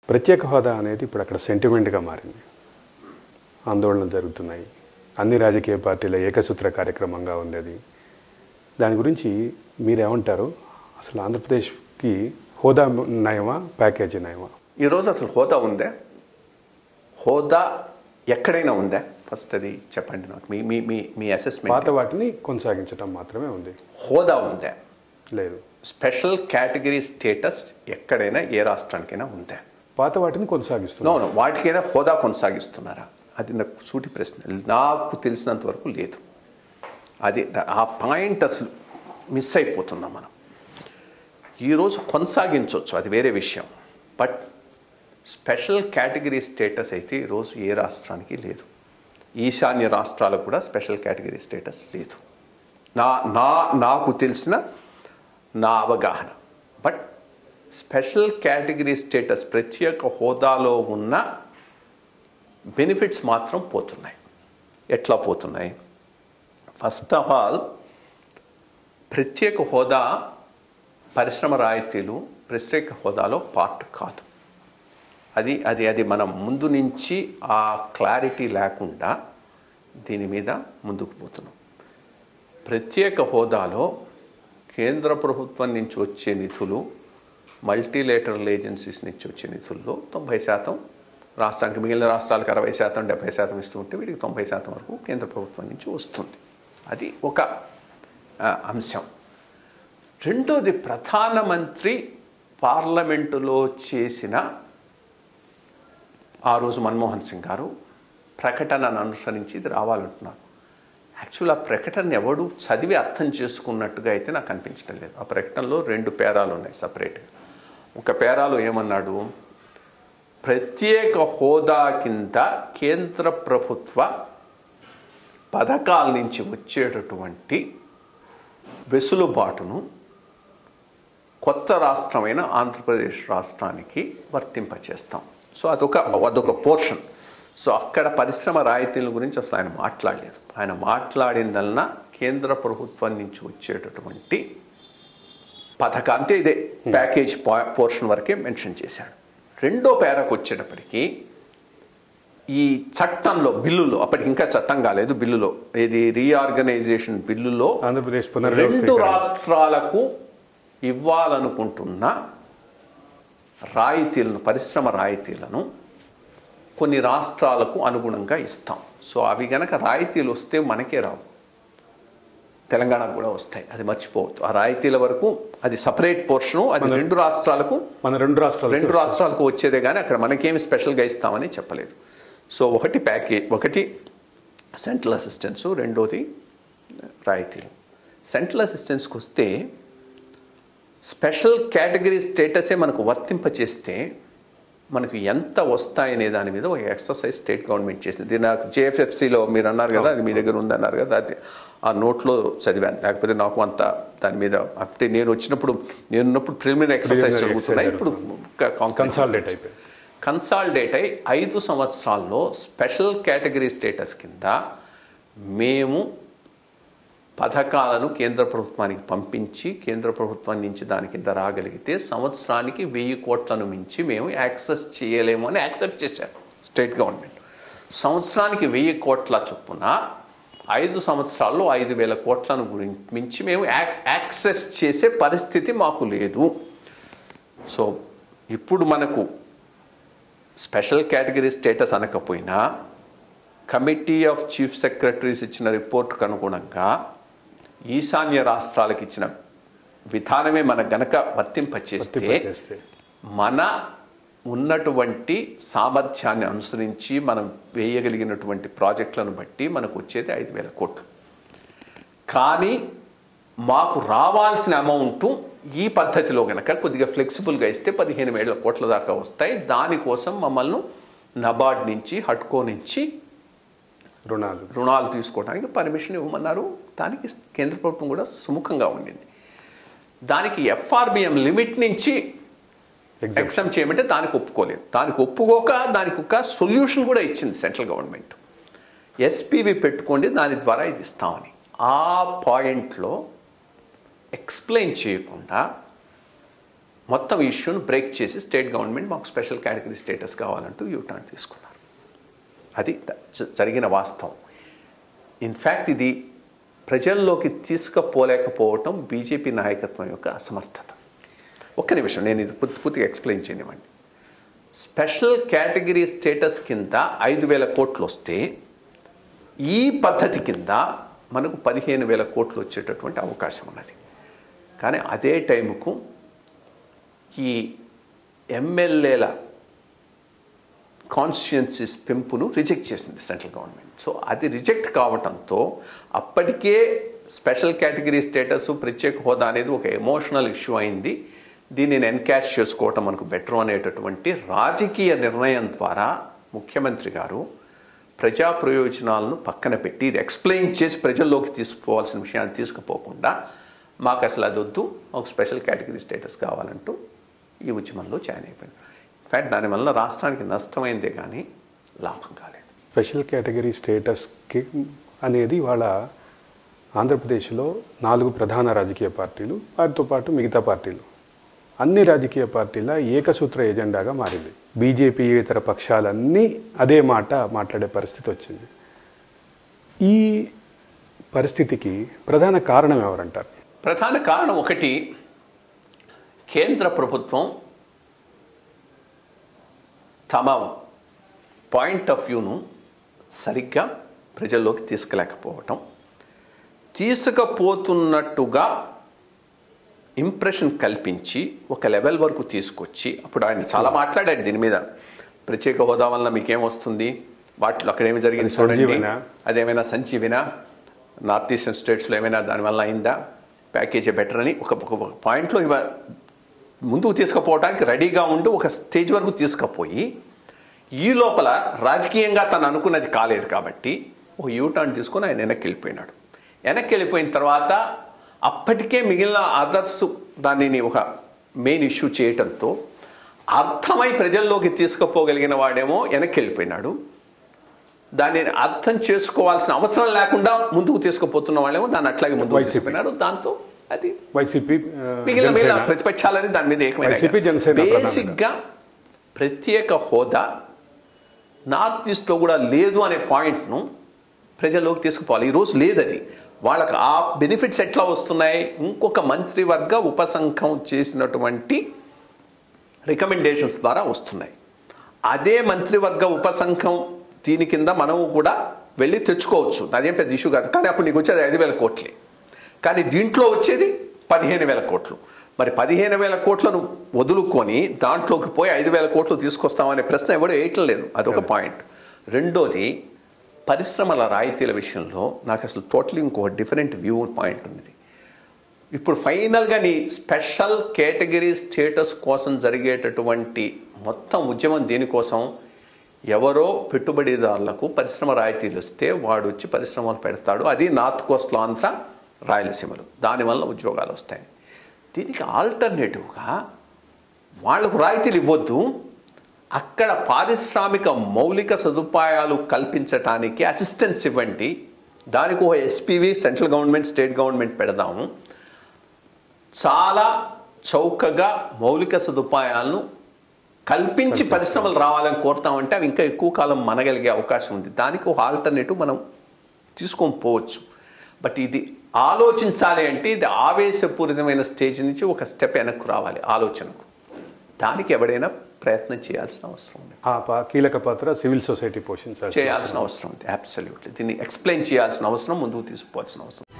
ప్రత్యేక హోదా అనేది ఇప్పుడు అక్కడ సెంటిమెంట్గా మారింది ఆందోళనలు జరుగుతున్నాయి అన్ని రాజకీయ పార్టీల ఏకసూత్ర కార్యక్రమంగా ఉంది అది దాని గురించి మీరేమంటారు అసలు ఆంధ్రప్రదేశ్కి హోదా నయమా ప్యాకేజీ నయమా ఈరోజు అసలు హోదా ఉందా హోదా ఎక్కడైనా ఉందా ఫస్ట్ అది చెప్పండి నాకు మీ మీ మీ మీ అసెస్మెంట్ పాత వాటిని కొనసాగించడం మాత్రమే ఉంది హోదా ఉందా లేదు స్పెషల్ కేటగిరీ స్టేటస్ ఎక్కడైనా ఏ రాష్ట్రానికైనా ఉందా పాత వాటిని కొనసాగిస్తున్నాం నో నో వాటికైనా హోదా కొనసాగిస్తున్నారా అది నాకు సూటి ప్రశ్న నాకు తెలిసినంత వరకు లేదు అది ఆ పాయింట్ అసలు మిస్ అయిపోతున్నాం మనం ఈరోజు కొనసాగించవచ్చు అది వేరే విషయం బట్ స్పెషల్ కేటగిరీ స్టేటస్ అయితే ఈరోజు ఏ రాష్ట్రానికి లేదు ఈశాన్య రాష్ట్రాలకు కూడా స్పెషల్ కేటగిరీ స్టేటస్ లేదు నా నా నాకు తెలిసిన నా అవగాహన బట్ స్పెషల్ కేటగిరీ స్టేటస్ ప్రత్యేక హోదాలో ఉన్న బెనిఫిట్స్ మాత్రం పోతున్నాయి ఎట్లా పోతున్నాయి ఫస్ట్ ఆఫ్ ఆల్ ప్రత్యేక హోదా పరిశ్రమ రాయితీలు ప్రత్యేక హోదాలో పార్ట్ కాదు అది అది అది మనం ముందు నుంచి ఆ క్లారిటీ లేకుండా దీని మీద ముందుకు పోతున్నాం ప్రత్యేక హోదాలో కేంద్ర ప్రభుత్వం నుంచి వచ్చే నిధులు మల్టీలేటరల్ ఏజెన్సీస్ నుంచి వచ్చే నిధుల్లో తొంభై శాతం రాష్ట్రానికి మిగిలిన రాష్ట్రాలకు అరవై శాతం డెబ్బై శాతం ఇస్తూ ఉంటే వీటికి తొంభై శాతం వరకు కేంద్ర ప్రభుత్వం నుంచి వస్తుంది అది ఒక ఆ, అంశం రెండోది ప్రధానమంత్రి పార్లమెంటులో చేసిన ఆ రోజు మన్మోహన్ సింగ్ గారు ప్రకటనను అనుసరించి ఇది రావాలంటున్నారు యాక్చువల్ ఆ ప్రకటన ఎవడు చదివి అర్థం చేసుకున్నట్టుగా అయితే నాకు అనిపించడం లేదు ఆ ప్రకటనలో రెండు పేరాలు ఉన్నాయి సపరేట్గా ఒక పేరాలో ఏమన్నాడు ప్రత్యేక హోదా కింద కేంద్ర ప్రభుత్వ పథకాల నుంచి వచ్చేటటువంటి వెసులుబాటును కొత్త రాష్ట్రమైన ఆంధ్రప్రదేశ్ రాష్ట్రానికి వర్తింపచేస్తాం సో అదొక అదొక పోర్షన్ సో అక్కడ పరిశ్రమ రాయితీల గురించి అసలు ఆయన మాట్లాడలేదు ఆయన మాట్లాడిందల్లా కేంద్ర ప్రభుత్వం నుంచి వచ్చేటటువంటి పథక అంటే ఇదే ప్యాకేజ్ పోర్షన్ వరకే మెన్షన్ చేశాడు రెండో పేరకు వచ్చేటప్పటికి ఈ చట్టంలో బిల్లులో అప్పటికి ఇంకా చట్టం కాలేదు బిల్లులో ఇది రీఆర్గనైజేషన్ బిల్లులో ఆంధ్రప్రదేశ్ రెండు పునర్వ్యవస్థీకరణ రాష్ట్రాలకు ఇవ్వాలనుకుంటున్న రాయితీలను పరిశ్రమ రాయితీలను కొన్ని రాష్ట్రాలకు అనుగుణంగా ఇస్తాం సో అవి గనక రాయితీలు వస్తే మనకే రావు తెలంగాణకు కూడా వస్తాయి అది మర్చిపోవద్దు ఆ రాయితీల వరకు అది సపరేట్ పోర్షను అది రెండు రాష్ట్రాలకు మన రెండు రాష్ట్రాలు రెండు రాష్ట్రాలకు వచ్చేదే కానీ అక్కడ మనకేమి స్పెషల్గా ఇస్తామని చెప్పలేదు సో ఒకటి ప్యాకేజ్ ఒకటి సెంట్రల్ అసిస్టెన్స్ రెండోది రాయితీలు సెంట్రల్ అసిస్టెన్స్కి వస్తే స్పెషల్ కేటగిరీ స్టేటసే మనకు వర్తింపచేస్తే మనకు ఎంత వస్తాయనే దాని మీద ఒక ఎక్సర్సైజ్ స్టేట్ గవర్నమెంట్ చేసింది దీని నాకు జేఎఫ్ఎఫ్సిలో మీరు అన్నారు కదా అది మీ దగ్గర ఉందన్నారు కదా అది ఆ నోట్లో చదివాను లేకపోతే నాకు అంత దాని మీద అంటే నేను వచ్చినప్పుడు నేను ఉన్నప్పుడు ప్రిలిమినరీ ఎక్సర్సైజ్ Preliminary జరుగుతున్నాయి exercise ఇప్పుడు కన్సాలిడేట్ అయిపోయింది కన్సాలిడేట్ అయి ఐదు సంవత్సరాల్లో స్పెషల్ కేటగిరీ స్టేటస్ కింద మేము పథకాలను కేంద్ర ప్రభుత్వానికి పంపించి కేంద్ర ప్రభుత్వం నుంచి దాని కింద రాగలిగితే సంవత్సరానికి వెయ్యి కోట్లను మించి మేము యాక్సెస్ చేయలేము అని యాక్సెప్ట్ చేశారు స్టేట్ గవర్నమెంట్ సంవత్సరానికి వెయ్యి కోట్ల చొప్పున ఐదు సంవత్సరాల్లో ఐదు వేల కోట్లను గురించి మించి మేము యాక్ యాక్సెస్ చేసే పరిస్థితి మాకు లేదు సో ఇప్పుడు మనకు స్పెషల్ కేటగిరీ స్టేటస్ అనకపోయినా కమిటీ ఆఫ్ చీఫ్ సెక్రటరీస్ ఇచ్చిన రిపోర్ట్కు అనుగుణంగా ఈశాన్య రాష్ట్రాలకు ఇచ్చిన విధానమే మన గనక వర్తింపచేస్తే వర్తింపచేస్తే. మన ఉన్నటువంటి సామర్థ్యాన్ని అనుసరించి మనం వేయగలిగినటువంటి ప్రాజెక్టులను బట్టి మనకు వచ్చేది ఐదు వేల కోట్లు కానీ మాకు రావాల్సిన అమౌంట్ ఈ పద్ధతిలో గనక కొద్దిగా ఫ్లెక్సిబుల్గా ఇస్తే పదిహేను వేల కోట్ల దాకా వస్తాయి దానికోసం మమ్మల్ని నబార్డ్ నుంచి హట్కో నుంచి రుణాలు రుణాలు తీసుకోవడానికి పర్మిషన్ ఇవ్వమన్నారు దానికి కేంద్ర ప్రభుత్వం కూడా సుముఖంగా ఉండింది దానికి ఎఫ్ఆర్బిఎం లిమిట్ నుంచి ఎగ్జామ్ ఎగ్జామ్ చేయమంటే దానికి ఒప్పుకోలేదు దానికి ఒప్పుకోక దానికి ఒక సొల్యూషన్ కూడా ఇచ్చింది సెంట్రల్ గవర్నమెంట్ ఎస్పీవి పెట్టుకోండి దాని ద్వారా ఇది ఇస్తామని ఆ పాయింట్లో ఎక్స్ప్లెయిన్ చేయకుండా మొత్తం ఇష్యూను బ్రేక్ చేసి స్టేట్ గవర్నమెంట్ మాకు స్పెషల్ కేటగిరీ స్టేటస్ కావాలంటూ యూటర్న్ తీసుకున్నారు అది జ- జరిగిన వాస్తవం ఇన్ఫ్యాక్ట్ ఇది ప్రజల్లోకి తీసుకుపోలేకపోవటం బీజేపీ నాయకత్వం యొక్క అసమర్థత ఒక్క నిమిషం నేను ఇది పూర్తి పూర్తిగా ఎక్స్ప్లెయిన్ చేయనివ్వండి స్పెషల్ కేటగిరీ స్టేటస్ కింద ఐదు వేల కోట్లు వస్తే ఈ పద్ధతి కింద మనకు పదిహేను వేల కోట్లు వచ్చేటటువంటి అవకాశం ఉన్నది కానీ అదే టైంకు ఈ ఎమ్మెల్యేల కాన్స్టిట్యున్సీస్ పెంపును రిజెక్ట్ చేసింది సెంట్రల్ గవర్నమెంట్ సో అది రిజెక్ట్ కావటంతో అప్పటికే స్పెషల్ కేటగిరీ స్టేటస్ ప్రత్యేక హోదా అనేది ఒక ఎమోషనల్ ఇష్యూ అయింది దీనిని ఎన్కాష్ చేసుకోవటం మనకు బెటర్ అనేటటువంటి రాజకీయ నిర్ణయం ద్వారా ముఖ్యమంత్రి గారు ప్రజా ప్రయోజనాలను పక్కన పెట్టి ఇది ఎక్స్ప్లెయిన్ చేసి ప్రజల్లోకి తీసుకుపోవాల్సిన విషయాన్ని తీసుకుపోకుండా మాకు అసలు అది వద్దు ఒక స్పెషల్ కేటగిరీ స్టేటస్ కావాలంటూ ఈ ఉద్యమంలో జాయిన్ అయిపోయింది ఇన్ఫ్యాక్ట్ దానివల్ల రాష్ట్రానికి నష్టమైందే కానీ లాభం కాలేదు స్పెషల్ కేటగిరీ స్టేటస్కి అనేది వాళ్ళ ఆంధ్రప్రదేశ్లో నాలుగు ప్రధాన రాజకీయ పార్టీలు వారితో పాటు మిగతా పార్టీలు అన్ని రాజకీయ పార్టీల ఏకసూత్ర ఎజెండాగా మారింది బీజేపీ ఇతర పక్షాలన్నీ అదే మాట మాట్లాడే పరిస్థితి వచ్చింది ఈ పరిస్థితికి ప్రధాన కారణం ఎవరంటారు ప్రధాన కారణం ఒకటి కేంద్ర ప్రభుత్వం తమ పాయింట్ ఆఫ్ వ్యూను సరిగ్గా ప్రజల్లోకి తీసుకులేకపోవటం తీసుకుపోతున్నట్టుగా ఇంప్రెషన్ కల్పించి ఒక లెవెల్ వరకు తీసుకొచ్చి అప్పుడు ఆయన చాలా మాట్లాడాడు దీని మీద ప్రత్యేక హోదా వల్ల మీకేం వస్తుంది వాటిలో అక్కడ ఏమి జరిగింది అది చూడండి సంజీవనా? అదేమైనా సంజీవినా నార్త్ ఈస్టర్న్ స్టేట్స్లో ఏమైనా దానివల్ల అయిందా ప్యాకేజీ బెటర్ అని ఒక ఒక పాయింట్లో ఇవ ముందుకు తీసుకుపోవడానికి రెడీగా ఉండి ఒక స్టేజ్ వరకు తీసుకుపోయి ఈ లోపల రాజకీయంగా తను అనుకున్నది కాలేదు కాబట్టి ఒక యూటర్న్ తీసుకొని ఆయన వెనక్కి వెళ్ళిపోయినాడు వెనక్కి వెళ్ళిపోయిన తర్వాత అప్పటికే మిగిలిన అదర్స్ దానిని ఒక మెయిన్ ఇష్యూ చేయటంతో అర్థమై ప్రజల్లోకి తీసుకుపోగలిగిన వాడేమో వెనక్కి వెళ్ళిపోయినాడు దానిని అర్థం చేసుకోవాల్సిన అవసరం లేకుండా ముందుకు తీసుకుపోతున్న వాళ్ళేమో దాన్ని అట్లాగే ముందుకు వైసీపీ. తీసుకుపోయినారు దాంతో అది వైసీపీ ఆ, మిగిలిన మిగిలిన జనసేన ప్రతిపక్షాలని దాని మీద వైసీపీ, జనసేన ఏకమైన ప్రధానంగా. బేసిక్గా ప్రత్యేక హోదా నార్త్ ఈస్ట్లో కూడా లేదు అనే పాయింట్ను ప్రజల్లోకి తీసుకుపోవాలి ఈరోజు లేదు అది వాళ్ళకి ఆ బెనిఫిట్స్ ఎట్లా వస్తున్నాయి ఇంకొక మంత్రివర్గ ఉపసంఘం చేసినటువంటి రికమెండేషన్స్ ద్వారా వస్తున్నాయి అదే మంత్రివర్గ ఉపసంఘం దీని కింద మనము కూడా వెళ్ళి తెచ్చుకోవచ్చు అదేం పెద్ద ఇష్యూ కాదు కానీ అప్పుడు నీకు వచ్చేది ఐదు వేల కోట్లే కానీ దీంట్లో వచ్చేది పదిహేను వేల కోట్లు మరి పదిహేను వేల కోట్లను వదులుకొని దాంట్లోకి పోయి ఐదు వేల కోట్లు తీసుకొస్తామనే ప్రశ్న ఎవడు వేయటం లేదు అదొక పాయింట్ రెండోది పరిశ్రమల రాయితీల విషయంలో నాకు అసలు టోటలీ ఇంకో డిఫరెంట్ వ్యూ పాయింట్ ఉంది ఇప్పుడు ఫైనల్గా నీ స్పెషల్ కేటగిరీ స్టేటస్ కోసం జరిగేటటువంటి మొత్తం ఉద్యమం దీనికోసం ఎవరో పెట్టుబడిదారులకు పరిశ్రమ రాయితీలు ఇస్తే వాడు వచ్చి పరిశ్రమలు పెడతాడు అది నార్త్ కోస్ట్లో ఆంధ్ర రాయలసీమలు దానివల్ల ఉద్యోగాలు వస్తాయి దీనికి ఆల్టర్నేటివ్గా వాళ్లకు రాయితీలు ఇవ్వద్దు అక్కడ పారిశ్రామిక మౌలిక సదుపాయాలు కల్పించటానికి అసిస్టెన్స్ ఇవ్వండి దానికి ఒక SPV central government state government పెడదాము చాలా చౌకగా మౌలిక సదుపాయాలను కల్పించి పరిశ్రమలు రావాలని కోరుతామంటే అవి ఇంకా ఎక్కువ కాలం మనగలిగే అవకాశం ఉంది దానికి ఒక ఆల్టర్నేటివ్ మనం తీసుకొని పోవచ్చు బట్ ఇది ఆలోచించాలి అంటే ఇది ఆవేశపూరితమైన స్టేజ్ నుంచి ఒక స్టెప్ వెనక్కు రావాలి ఆలోచనకు దానికి ఎవడైనా ప్రయత్నం చేయాల్సిన అవసరం ఉంది ఆ పా- కీలక పాత్ర సివిల్ సొసైటీ పోషించాలి చేయాల్సిన అవసరం ఉంది అబ్సల్యూట్లీ దీన్ని ఎక్స్ప్లెయిన్ చేయాల్సిన అవసరం ముందుకు తీసుకోవాల్సిన అవసరం